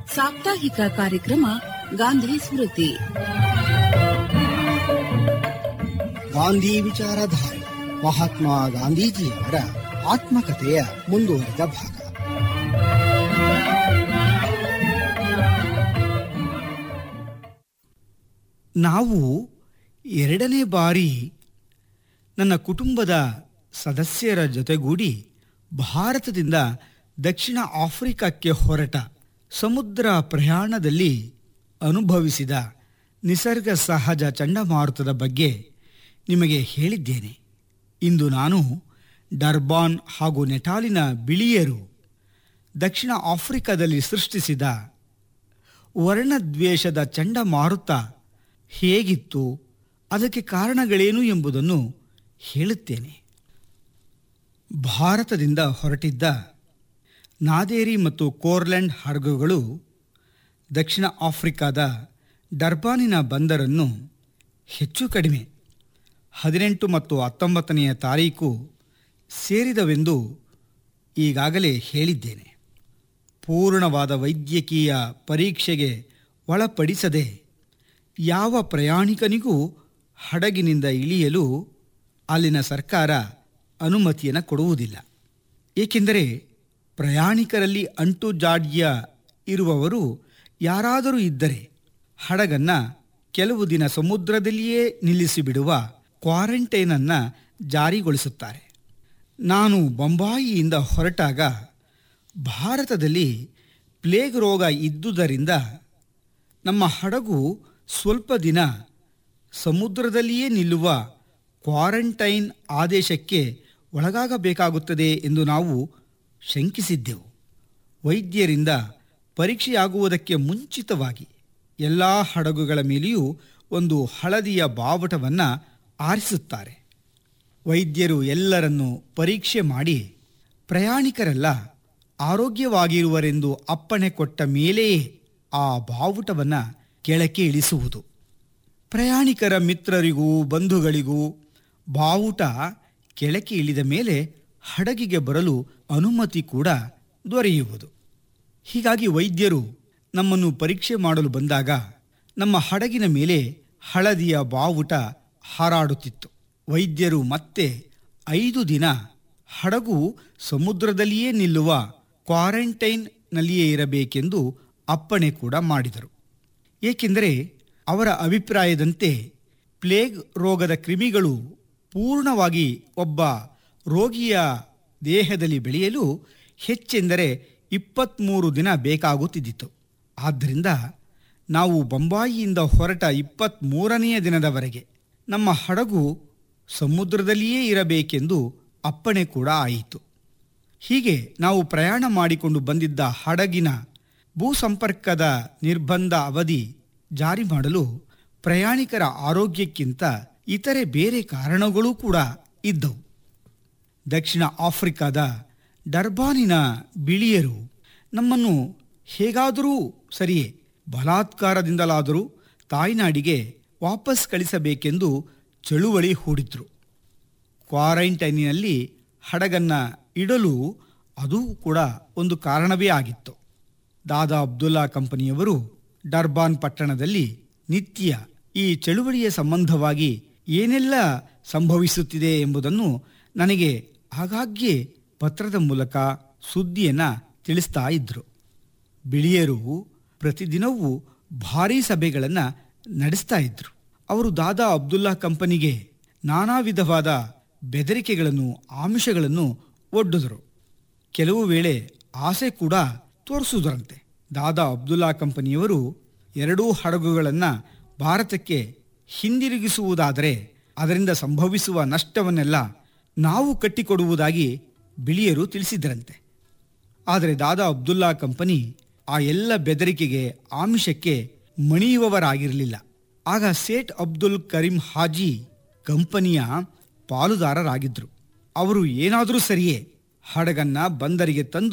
ಸಾಪ್ತಾಹಿಕ ಕಾರ್ಯಕ್ರಮ ಗಾಂಧಿ ಸ್ಮೃತಿ ಗಾಂಧಿ ವಿಚಾರಧಾರೆ ಮಹಾತ್ಮ ಗಾಂಧೀಜಿಯವರ ಆತ್ಮಕಥೆಯ ಮುಂದುವರಿದ ಭಾಗ ನಾವು ಎರಡನೇ ಬಾರಿ ನನ್ನ ಕುಟುಂಬದ ಸದಸ್ಯರ ಜೊತೆಗೂಡಿ ಭಾರತದಿಂದ ದಕ್ಷಿಣ ಆಫ್ರಿಕಾಕ್ಕೆ ಹೊರಟ ಸಮುದ್ರ ಪ್ರಯಾಣದಲ್ಲಿ ಅನುಭವಿಸಿದ ನಿಸರ್ಗ ಸಹಜ ಚಂಡಮಾರುತದ ಬಗ್ಗೆ ನಿಮಗೆ ಹೇಳಿದ್ದೇನೆ ಇಂದು ನಾನು ಡರ್ಬಾನ್ ಹಾಗೂ ನೆಟಾಲಿನ ಬಿಳಿಯರು ದಕ್ಷಿಣ ಆಫ್ರಿಕಾದಲ್ಲಿ ಸೃಷ್ಟಿಸಿದ ವರ್ಣದ್ವೇಷದ ಚಂಡಮಾರುತ ಹೇಗಿತ್ತು ಅದಕ್ಕೆ ಕಾರಣಗಳೇನು ಎಂಬುದನ್ನು ಹೇಳುತ್ತೇನೆ ಭಾರತದಿಂದ ಹೊರಟಿದ್ದ ನಾದೇರಿ ಮತ್ತು ಕೋರ್ಲೆಂಡ್ ಹಡಗುಗಳು ದಕ್ಷಿಣ ಆಫ್ರಿಕಾದ ಡರ್ಬಾನಿನ ಬಂದರನ್ನು ಹೆಚ್ಚು ಕಡಿಮೆ ಹದಿನೆಂಟು ಮತ್ತು ಹತ್ತೊಂಬತ್ತನೆಯ ತಾರೀಕು ಸೇರಿದವೆಂದು ಈಗಾಗಲೇ ಹೇಳಿದ್ದೇನೆ ಪೂರ್ಣವಾದ ವೈದ್ಯಕೀಯ ಪರೀಕ್ಷೆಗೆ ಒಳಪಡಿಸದೆ ಯಾವ ಪ್ರಯಾಣಿಕನಿಗೂ ಹಡಗಿನಿಂದ ಇಳಿಯಲು ಅಲ್ಲಿನ ಸರ್ಕಾರ ಅನುಮತಿಯನ್ನು ಕೊಡುವುದಿಲ್ಲ ಏಕೆಂದರೆ ಪ್ರಯಾಣಿಕರಲ್ಲಿ ಅಂಟು ಜಾಡ್ಯ ಇರುವವರು ಯಾರಾದರೂ ಇದ್ದರೆ ಹಡಗನ್ನು ಕೆಲವು ದಿನ ಸಮುದ್ರದಲ್ಲಿಯೇ ನಿಲ್ಲಿಸಿಬಿಡುವ ಕ್ವಾರಂಟೈನನ್ನು ಜಾರಿಗೊಳಿಸುತ್ತಾರೆ ನಾನು ಬೊಂಬಾಯಿಯಿಂದ ಹೊರಟಾಗ ಭಾರತದಲ್ಲಿ ಪ್ಲೇಗ್ ರೋಗ ಇದ್ದುದರಿಂದ ನಮ್ಮ ಹಡಗು ಸ್ವಲ್ಪ ದಿನ ಸಮುದ್ರದಲ್ಲಿಯೇ ನಿಲ್ಲುವ ಕ್ವಾರಂಟೈನ್ ಆದೇಶಕ್ಕೆ ಒಳಗಾಗಬೇಕಾಗುತ್ತದೆ ಎಂದು ನಾವು ಶಂಕಿಸಿದ್ದೆವು ವೈದ್ಯರಿಂದ ಪರೀಕ್ಷೆಯಾಗುವುದಕ್ಕೆ ಮುಂಚಿತವಾಗಿ ಎಲ್ಲ ಹಡಗುಗಳ ಮೇಲೆಯೂ ಒಂದು ಹಳದಿಯ ಬಾವುಟವನ್ನು ಆರಿಸುತ್ತಾರೆ ವೈದ್ಯರು ಎಲ್ಲರನ್ನೂ ಪರೀಕ್ಷೆ ಮಾಡಿ ಪ್ರಯಾಣಿಕರೆಲ್ಲ ಆರೋಗ್ಯವಾಗಿರುವರೆಂದು ಅಪ್ಪಣೆ ಕೊಟ್ಟ ಮೇಲೆಯೇ ಆ ಬಾವುಟವನ್ನು ಕೆಳಕ್ಕೆ ಇಳಿಸುವುದು ಪ್ರಯಾಣಿಕರ ಮಿತ್ರರಿಗೂ ಬಂಧುಗಳಿಗೂ ಬಾವುಟ ಕೆಳಕ್ಕೆ ಇಳಿದ ಮೇಲೆ ಹಡಗಿಗೆ ಬರಲು ಅನುಮತಿ ಕೂಡ ದೊರೆಯುವುದು ಹೀಗಾಗಿ ವೈದ್ಯರು ನಮ್ಮನ್ನು ಪರೀಕ್ಷೆ ಮಾಡಲು ಬಂದಾಗ ನಮ್ಮ ಹಡಗಿನ ಮೇಲೆ ಹಳದಿಯ ಬಾವುಟ ಹಾರಾಡುತ್ತಿತ್ತು ವೈದ್ಯರು ಮತ್ತೆ ಐದು ದಿನ ಹಡಗು ಸಮುದ್ರದಲ್ಲಿಯೇ ನಿಲ್ಲುವ ಕ್ವಾರಂಟೈನ್ನಲ್ಲಿಯೇ ಇರಬೇಕೆಂದು ಅಪ್ಪಣೆ ಕೂಡ ಮಾಡಿದರು ಏಕೆಂದರೆ ಅವರ ಅಭಿಪ್ರಾಯದಂತೆ ಪ್ಲೇಗ್ ರೋಗದ ಕ್ರಿಮಿಗಳು ಪೂರ್ಣವಾಗಿ ಒಬ್ಬ ರೋಗಿಯ ದೇಹದಲ್ಲಿ ಬೆಳೆಯಲು ಹೆಚ್ಚೆಂದರೆ ಇಪ್ಪತ್ತ್ಮೂರು ದಿನ ಬೇಕಾಗುತ್ತಿದ್ದಿತು ಆದ್ದರಿಂದ ನಾವು ಬೊಂಬಾಯಿಯಿಂದ ಹೊರಟ ಇಪ್ಪತ್ತ್ಮೂರನೆಯ ದಿನದವರೆಗೆ ನಮ್ಮ ಹಡಗು ಸಮುದ್ರದಲ್ಲಿಯೇ ಇರಬೇಕೆಂದು ಅಪ್ಪಣೆ ಕೂಡ ಆಯಿತು ಹೀಗೆ ನಾವು ಪ್ರಯಾಣ ಮಾಡಿಕೊಂಡು ಬಂದಿದ್ದ ಹಡಗಿನ ಭೂಸಂಪರ್ಕದ ನಿರ್ಬಂಧ ಅವಧಿ ಜಾರಿ ಮಾಡಲು ಪ್ರಯಾಣಿಕರ ಆರೋಗ್ಯಕ್ಕಿಂತ ಇತರೆ ಬೇರೆ ಕಾರಣಗಳೂ ಕೂಡ ಇದ್ದವು ದಕ್ಷಿಣ ಆಫ್ರಿಕಾದ ಡರ್ಬಾನಿನ ಬಿಳಿಯರು ನಮ್ಮನ್ನು ಹೇಗಾದರೂ ಸರಿಯೇ ಬಲಾತ್ಕಾರದಿಂದಲಾದರೂ ತಾಯ್ನಾಡಿಗೆ ವಾಪಸ್ ಕಳಿಸಬೇಕೆಂದು ಚಳುವಳಿ ಹೂಡಿದ್ರು ಕ್ವಾರಂಟೈನಿನಲ್ಲಿ ಹಡಗನ್ನು ಇಡಲು ಅದು ಕೂಡ ಒಂದು ಕಾರಣವೇ ಆಗಿತ್ತು ದಾದಾ ಅಬ್ದುಲ್ಲಾ ಕಂಪನಿಯವರು ಡರ್ಬಾನ್ ಪಟ್ಟಣದಲ್ಲಿ ನಿತ್ಯ ಈ ಚಳುವಳಿಯ ಸಂಬಂಧವಾಗಿ ಏನೆಲ್ಲ ಸಂಭವಿಸುತ್ತಿದೆ ಎಂಬುದನ್ನು ನನಗೆ ಆಗಾಗ್ಗೆ ಪತ್ರದ ಮೂಲಕ ಸುದ್ದಿಯನ್ನ ತಿಳಿಸ್ತಾ ಇದ್ರು ಬಿಳಿಯರು ಪ್ರತಿದಿನವೂ ಭಾರೀ ಸಭೆಗಳನ್ನು ನಡೆಸ್ತಾ ಇದ್ರು ಅವರು ದಾದಾ ಅಬ್ದುಲ್ಲಾ ಕಂಪನಿಗೆ ನಾನಾ ವಿಧವಾದ ಬೆದರಿಕೆಗಳನ್ನು ಆಮಿಷಗಳನ್ನು ಒಡ್ಡಿದರು ಕೆಲವು ವೇಳೆ ಆಸೆ ಕೂಡ ತೋರಿಸುವುದರಂತೆ ದಾದಾ ಅಬ್ದುಲ್ಲಾ ಕಂಪನಿಯವರು ಎರಡೂ ಹಡಗುಗಳನ್ನು ಭಾರತಕ್ಕೆ ಹಿಂದಿರುಗಿಸುವುದಾದರೆ ಅದರಿಂದ ಸಂಭವಿಸುವ ನಷ್ಟವನ್ನೆಲ್ಲ ನಾವು ಕಟ್ಟಿಕೊಡುವುದಾಗಿ ಬಿಳಿಯರು ತಿಳಿಸಿದ್ದರಂತೆ ಆದರೆ ದಾದಾ ಅಬ್ದುಲ್ಲಾ ಕಂಪನಿ ಆ ಎಲ್ಲ ಬೆದರಿಕೆಗೆ ಆಮಿಷಕ್ಕೆ ಮಣಿಯುವವರಾಗಿರಲಿಲ್ಲ ಆಗ ಸೇಠ್ ಅಬ್ದುಲ್ ಕರೀಂ ಹಾಜಿ ಕಂಪನಿಯ ಪಾಲುದಾರರಾಗಿದ್ದರು ಅವರು ಏನಾದರೂ ಸರಿಯೇ ಹಡಗನ್ನ ಬಂದರಿಗೆ ತಂದು